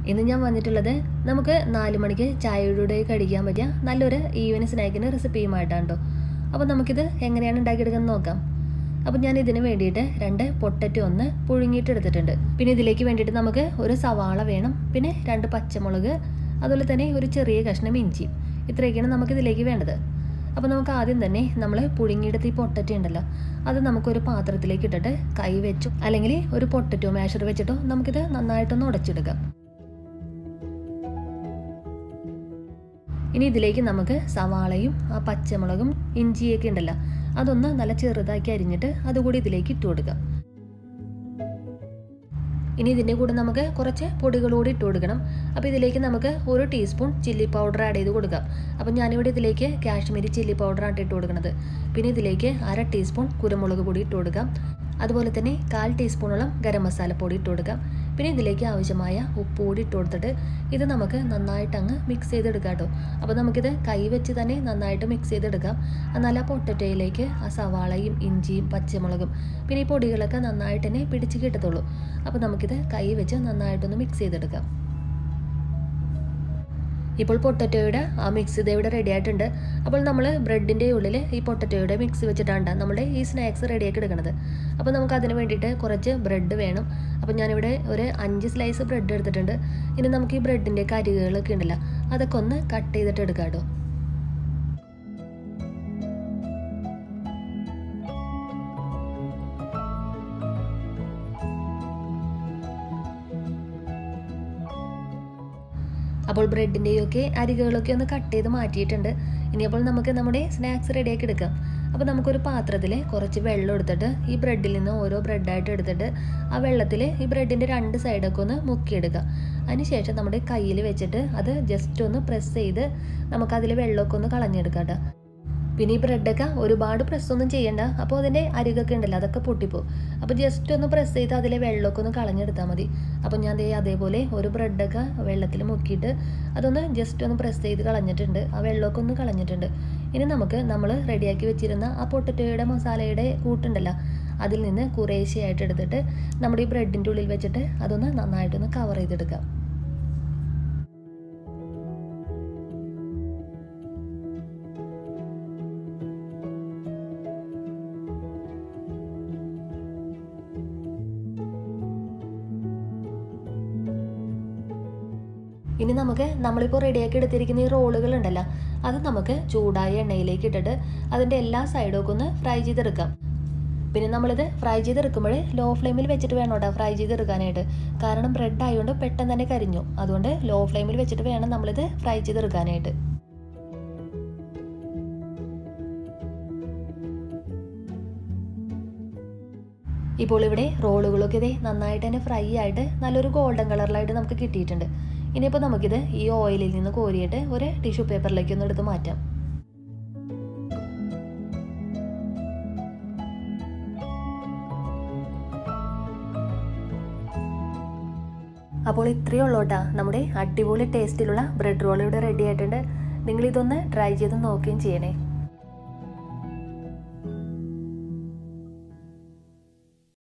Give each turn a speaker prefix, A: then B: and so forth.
A: ഇന്ന് ഞാൻ വന്നിട്ടുള്ളത് നമുക്ക് നാല് മണിക്ക് ചായയുടെ കഴിക്കാൻ പറ്റിയ നല്ലൊരു ഈവനിങ് സ്നാക്കിന് റെസിപ്പിയുമായിട്ടാണ് കേട്ടോ അപ്പോൾ നമുക്കിത് എങ്ങനെയാണ് ഉണ്ടാക്കിയെടുക്കുന്നത് നോക്കാം അപ്പോൾ ഞാൻ ഇതിന് വേണ്ടിയിട്ട് രണ്ട് പൊട്ടറ്റോ ഒന്ന് പുഴുങ്ങിയിട്ട് എടുത്തിട്ടുണ്ട് പിന്നെ ഇതിലേക്ക് വേണ്ടിയിട്ട് നമുക്ക് ഒരു സവാള വേണം പിന്നെ രണ്ട് പച്ചമുളക് അതുപോലെ തന്നെ ഒരു ചെറിയ കഷ്ണം ഇഞ്ചി ഇത്രയൊക്കെയാണ് നമുക്ക് ഇതിലേക്ക് വേണ്ടത് അപ്പോൾ നമുക്ക് ആദ്യം തന്നെ നമ്മൾ പുഴുങ്ങിയെടുത്ത ഈ പൊട്ടറ്റോ ഉണ്ടല്ലോ അത് നമുക്കൊരു പാത്രത്തിലേക്ക് ഇട്ടിട്ട് കൈ വെച്ചു അല്ലെങ്കിൽ ഒരു പൊട്ടറ്റോ മാഷർ വെച്ചിട്ടോ നമുക്കിത് നന്നായിട്ടൊന്ന് ഉടച്ചെടുക്കാം ഇനി ഇതിലേക്ക് നമുക്ക് സവാളയും ആ പച്ചമുളകും ഇഞ്ചിയൊക്കെ ഉണ്ടല്ലോ അതൊന്ന് നല്ല ചെറുതാക്കി അരിഞ്ഞിട്ട് അതുകൂടി ഇതിലേക്ക് ഇട്ട് കൊടുക്കാം ഇനി ഇതിൻ്റെ കൂടെ നമുക്ക് കുറച്ച് പൊടികളൂടി ഇട്ട് കൊടുക്കണം അപ്പോൾ ഇതിലേക്ക് നമുക്ക് ഒരു ടീസ്പൂൺ ചില്ലി പൗഡർ ആഡ് ചെയ്ത് കൊടുക്കാം അപ്പോൾ ഞാനിവിടെ ഇതിലേക്ക് കാശ്മീരി ചില്ലി പൗഡറാണ് ഇട്ട് കൊടുക്കുന്നത് പിന്നെ ഇതിലേക്ക് അര ടീസ്പൂൺ കുരുമുളക് പൊടി ഇട്ട് കൊടുക്കാം അതുപോലെ തന്നെ കാൽ ടീസ്പൂണോളം ഗരം മസാലപ്പൊടി ഇട്ട് കൊടുക്കാം പിന്നെ ഇതിലേക്ക് ആവശ്യമായ ഉപ്പ് കൂടി ഇട്ട് കൊടുത്തിട്ട് ഇത് നമുക്ക് നന്നായിട്ട് അങ്ങ് മിക്സ് ചെയ്തെടുക്കാം കേട്ടോ അപ്പോൾ നമുക്കിത് കൈ വെച്ച് തന്നെ നന്നായിട്ട് മിക്സ് ചെയ്തെടുക്കാം എന്നാൽ ആ പൊട്ടറ്റോയിലേക്ക് ആ സവാളയും ഇഞ്ചിയും പച്ചമുളകും പിന്നെ ഈ പൊടികളൊക്കെ നന്നായിട്ട് തന്നെ പിടിച്ച് കിട്ടത്തുള്ളൂ അപ്പോൾ നമുക്കിത് കൈ വെച്ച് നന്നായിട്ടൊന്ന് മിക്സ് ചെയ്തെടുക്കാം ഇപ്പോൾ പൊട്ടറ്റോയുടെ ആ മിക്സ് ഇത് ഇവിടെ റെഡി ആയിട്ടുണ്ട് അപ്പോൾ നമ്മൾ ബ്രെഡിൻ്റെ ഉള്ളിൽ ഈ പൊട്ടറ്റോയുടെ മിക്സ് വെച്ചിട്ടാണ് നമ്മുടെ ഈ സ്നാക്സ് റെഡിയാക്കി എടുക്കുന്നത് അപ്പോൾ നമുക്ക് അതിന് വേണ്ടിയിട്ട് കുറച്ച് ബ്രെഡ് വേണം അപ്പോൾ ഞാനിവിടെ ഒരു അഞ്ച് സ്ലൈസ് ബ്രെഡ് എടുത്തിട്ടുണ്ട് ഇനി നമുക്ക് ഈ ബ്രെഡിൻ്റെ കരികുകളൊക്കെ ഉണ്ടല്ലോ അതൊക്കെ ഒന്ന് കട്ട് ചെയ്തിട്ട് എടുക്കാം കേട്ടോ അപ്പോൾ ബ്രെഡിൻ്റെയൊക്കെ അരികുകളൊക്കെ ഒന്ന് കട്ട് ചെയ്ത് മാറ്റിയിട്ടുണ്ട് ഇനിയപ്പോൾ നമുക്ക് നമ്മുടെ സ്നാക്സ് റെഡിയാക്കി എടുക്കാം അപ്പോൾ നമുക്കൊരു പാത്രത്തിൽ കുറച്ച് വെള്ളം എടുത്തിട്ട് ഈ ബ്രെഡിൽ നിന്ന് ഓരോ ബ്രെഡായിട്ട് എടുത്തിട്ട് ആ വെള്ളത്തിൽ ഈ ബ്രെഡിൻ്റെ രണ്ട് സൈഡൊക്കെ ഒന്ന് മുക്കിയെടുക്കുക അതിനുശേഷം നമ്മുടെ കയ്യിൽ വെച്ചിട്ട് അത് ജസ്റ്റ് ഒന്ന് പ്രസ് ചെയ്ത് നമുക്കതിൽ വെള്ളമൊക്കെ ഒന്ന് കളഞ്ഞെടുക്കാം കേട്ടോ പിന്നെ ഈ ബ്രെഡൊക്കെ ഒരുപാട് പ്രസ്സൊന്നും ചെയ്യണ്ട അപ്പോൾ അതിൻ്റെ അരികൊക്കെ ഉണ്ടല്ലോ അതൊക്കെ പൊട്ടിപ്പോവും അപ്പോൾ ജസ്റ്റ് ഒന്ന് പ്രസ് ചെയ്ത് അതിലെ വെള്ളമൊക്കെ ഒന്ന് കളഞ്ഞെടുത്താൽ മതി അപ്പോൾ ഞാൻ ദേ അതേപോലെ ഒരു ബ്രെഡൊക്കെ വെള്ളത്തിൽ മുക്കിയിട്ട് അതൊന്ന് ജസ്റ്റ് ഒന്ന് പ്രസ് ചെയ്ത് കളഞ്ഞിട്ടുണ്ട് ആ വെള്ളമൊക്കെ ഒന്ന് കളഞ്ഞിട്ടുണ്ട് ഇനി നമുക്ക് നമ്മൾ റെഡിയാക്കി വെച്ചിരുന്ന ആ പൊട്ടറ്റോയുടെ മസാലയുടെ കൂട്ടുണ്ടല്ലോ അതിൽ നിന്ന് കുറേശ്ശെയായിട്ട് എടുത്തിട്ട് നമ്മുടെ ഈ ബ്രെഡിൻ്റെ ഉള്ളിൽ വെച്ചിട്ട് അതൊന്ന് നന്നായിട്ടൊന്ന് കവർ ചെയ്തെടുക്കാം ഇനി നമുക്ക് നമ്മളിപ്പോൾ റെഡിയാക്കി എടുത്തിരിക്കുന്ന ഈ റോളുകൾ ഉണ്ടല്ലോ അത് നമുക്ക് ചൂടായ എണ്ണയിലേക്ക് ഇട്ടിട്ട് അതിൻ്റെ എല്ലാ സൈഡൊക്കെ ഒന്ന് ഫ്രൈ ചെയ്തെടുക്കാം പിന്നെ നമ്മളിത് ഫ്രൈ ചെയ്തെടുക്കുമ്പോൾ ലോ ഫ്ലെയിമിൽ വെച്ചിട്ട് വേണം കേട്ടോ ഫ്രൈ ചെയ്തെടുക്കാനായിട്ട് കാരണം ബ്രെഡ് ആയതുകൊണ്ട് പെട്ടെന്ന് തന്നെ കരിഞ്ഞു അതുകൊണ്ട് ലോ ഫ്ലെയിമിൽ വെച്ചിട്ട് വേണം നമ്മളിത് ഫ്രൈ ചെയ്തെടുക്കാനായിട്ട് ഇപ്പോൾ ഇവിടെ റോളുകളൊക്കെ ഇതേ നന്നായിട്ട് തന്നെ ഫ്രൈ ആയിട്ട് നല്ലൊരു ഗോൾഡൻ കളറിലായിട്ട് നമുക്ക് കിട്ടിയിട്ടുണ്ട് ഇനിയിപ്പോൾ നമുക്കിത് ഈ ഓയിലിൽ നിന്ന് കോരിയിട്ട് ഒരു ടിഷ്യൂ പേപ്പറിലേക്ക് ഒന്ന് എടുത്ത് മാറ്റാം അപ്പോൾ ഇത്രയേ ഉള്ളൂ കേട്ടോ നമ്മുടെ അടിപൊളി ടേസ്റ്റിലുള്ള ബ്രെഡ് റോൾ ഇവിടെ റെഡി ആയിട്ടുണ്ട് നിങ്ങൾ ഇതൊന്ന് ട്രൈ ചെയ്ത് നോക്കുകയും ചെയ്യണേ